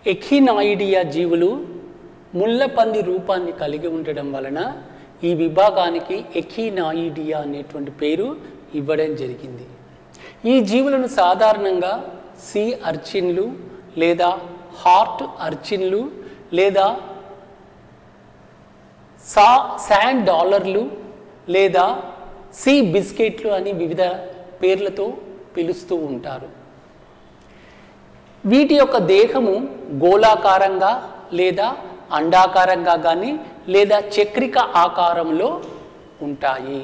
ఎఖినాయిడియా జీవులు ముళ్ళపంది రూపాన్ని కలిగి ఉండడం వలన ఈ విభాగానికి ఎఖినాయిడియా అనేటువంటి పేరు ఇవ్వడం జరిగింది ఈ జీవులను సాధారణంగా సీ అర్చిన్లు లేదా హార్ట్ అర్చిన్లు లేదా సా శాండ్ డాలర్లు లేదా సీ బిస్కెట్లు అని వివిధ పేర్లతో పిలుస్తూ ఉంటారు వీటి యొక్క దేహము గోళాకారంగా లేదా అండాకారంగా కానీ లేదా చక్రిక ఆకారంలో ఉంటాయి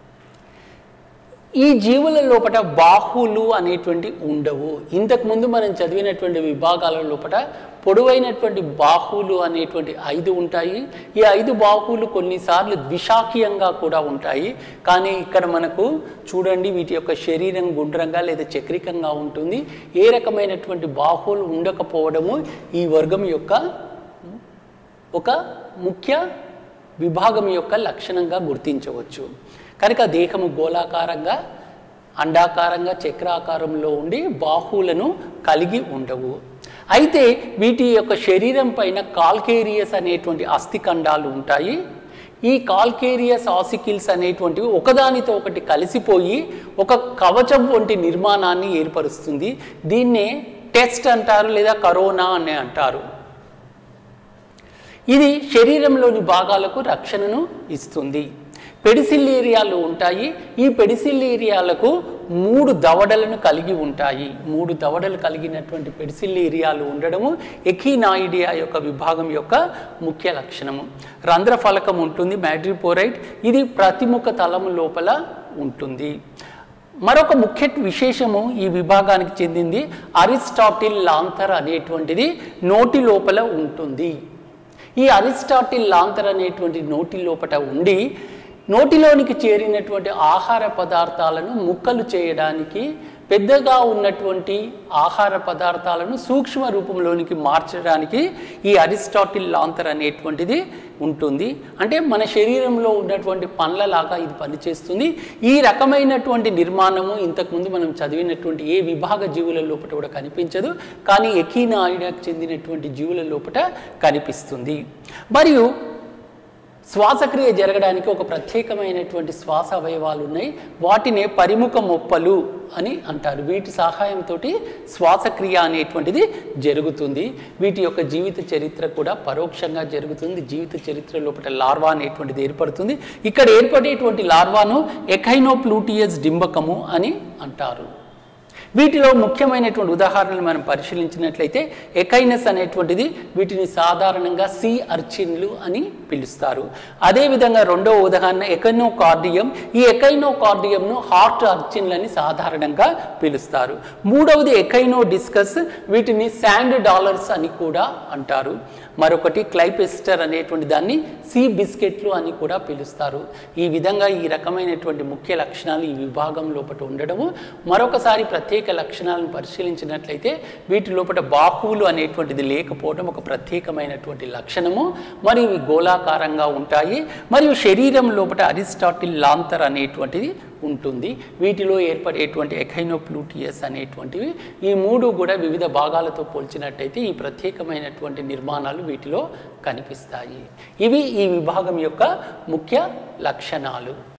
ఈ జీవుల లోపల బాహువులు అనేటువంటి ఉండవు ఇంతకుముందు మనం చదివినటువంటి విభాగాల లోపల పొడవైనటువంటి బాహువులు అనేటువంటి ఐదు ఉంటాయి ఈ ఐదు బాహువులు కొన్నిసార్లు ద్విశాఖీయంగా కూడా ఉంటాయి కానీ ఇక్కడ మనకు చూడండి వీటి యొక్క శరీరం గుండ్రంగా లేదా చక్రికంగా ఉంటుంది ఏ రకమైనటువంటి బాహువులు ఉండకపోవడము ఈ వర్గం యొక్క ఒక ముఖ్య విభాగం యొక్క లక్షణంగా గుర్తించవచ్చు కనుక దేహము గోళాకారంగా అండాకారంగా చక్రాకారంలో ఉండి బాహువులను కలిగి ఉండవు అయితే వీటి యొక్క శరీరం పైన కాల్కేరియస్ అనేటువంటి అస్థిఖండాలు ఉంటాయి ఈ కాల్కేరియస్ ఆసికిల్స్ అనేటువంటివి ఒకదానితో ఒకటి కలిసిపోయి ఒక కవచం వంటి నిర్మాణాన్ని ఏర్పరుస్తుంది దీన్నే టెస్ట్ అంటారు లేదా కరోనా అని అంటారు ఇది శరీరంలోని భాగాలకు రక్షణను ఇస్తుంది పెడిసిల్లేరియాలు ఉంటాయి ఈ పెడిసిల్లేరియాలకు మూడు దవడలను కలిగి ఉంటాయి మూడు దవడలు కలిగినటువంటి పెడిసిల్లేరియాలు ఉండడము ఎకినాయిడియా యొక్క విభాగం యొక్క ముఖ్య లక్షణము రంధ్ర ఫలకం ఉంటుంది మ్యాడ్రిపోరైట్ ఇది ప్రతిముఖ తలము లోపల ఉంటుంది మరొక ముఖ్య విశేషము ఈ విభాగానికి చెందింది అరిస్టాటిల్ లాంథర్ అనేటువంటిది నోటి లోపల ఉంటుంది ఈ అరిస్టాటిల్ లాంతర్ అనేటువంటి నోటి లోపట ఉండి నోటిలోనికి చేరినటువంటి ఆహార పదార్థాలను ముక్కలు చేయడానికి పెద్దగా ఉన్నటువంటి ఆహార పదార్థాలను సూక్ష్మ రూపంలోనికి మార్చడానికి ఈ అరిస్టాటిల్ లాంతర్ అనేటువంటిది ఉంటుంది అంటే మన శరీరంలో ఉన్నటువంటి పండ్లలాగా ఇది పనిచేస్తుంది ఈ రకమైనటువంటి నిర్మాణము ఇంతకుముందు మనం చదివినటువంటి ఏ విభాగ జీవుల లోపల కూడా కనిపించదు కానీ ఎకీనాయిడాకు చెందినటువంటి జీవుల లోపల కనిపిస్తుంది మరియు శ్వాసక్రియ జరగడానికి ఒక ప్రత్యేకమైనటువంటి శ్వాస అవయవాలు ఉన్నాయి వాటినే పరిముఖ మొప్పలు అని అంటారు వీటి సహాయంతో శ్వాసక్రియ అనేటువంటిది జరుగుతుంది వీటి యొక్క జీవిత చరిత్ర కూడా పరోక్షంగా జరుగుతుంది జీవిత చరిత్ర లోపల లార్వా అనేటువంటిది ఏర్పడుతుంది ఇక్కడ ఏర్పడేటువంటి లార్వాను ఎకైనోప్లూటియస్ డింబకము అని అంటారు వీటిలో ముఖ్యమైనటువంటి ఉదాహరణలు మనం పరిశీలించినట్లయితే ఎకైనస్ అనేటువంటిది వీటిని సాధారణంగా సీ అర్చిన్లు అని పిలుస్తారు అదేవిధంగా రెండవ ఉదాహరణ ఎకైనోకార్డియం ఈ ఎకైనోకార్డియంను హార్ట్ అర్చిన్లని సాధారణంగా పిలుస్తారు మూడవది ఎకైనో డిస్కస్ వీటిని శాండ్ డాలర్స్ అని కూడా అంటారు మరొకటి క్లైపెస్టర్ అనేటువంటి దాన్ని సీ బిస్కెట్లు అని కూడా పిలుస్తారు ఈ విధంగా ఈ రకమైనటువంటి ముఖ్య లక్షణాలు ఈ విభాగం లోపల ఉండడము మరొకసారి ప్రత్యేక లక్షణాలను పరిశీలించినట్లయితే వీటి లోపల బాహువులు అనేటువంటిది లేకపోవడం ఒక ప్రత్యేకమైనటువంటి లక్షణము మరియు ఇవి గోళాకారంగా ఉంటాయి మరియు శరీరం లోపల అరిస్టాటిల్ లాంతర్ అనేటువంటిది ఉంటుంది వీటిలో ఏర్పడేటువంటి ఎఖైనోప్లూటియస్ అనేటువంటివి ఈ మూడు కూడా వివిధ భాగాలతో పోల్చినట్టయితే ఈ ప్రత్యేకమైనటువంటి నిర్మాణాలు వీటిలో కనిపిస్తాయి ఇవి ఈ విభాగం యొక్క ముఖ్య లక్షణాలు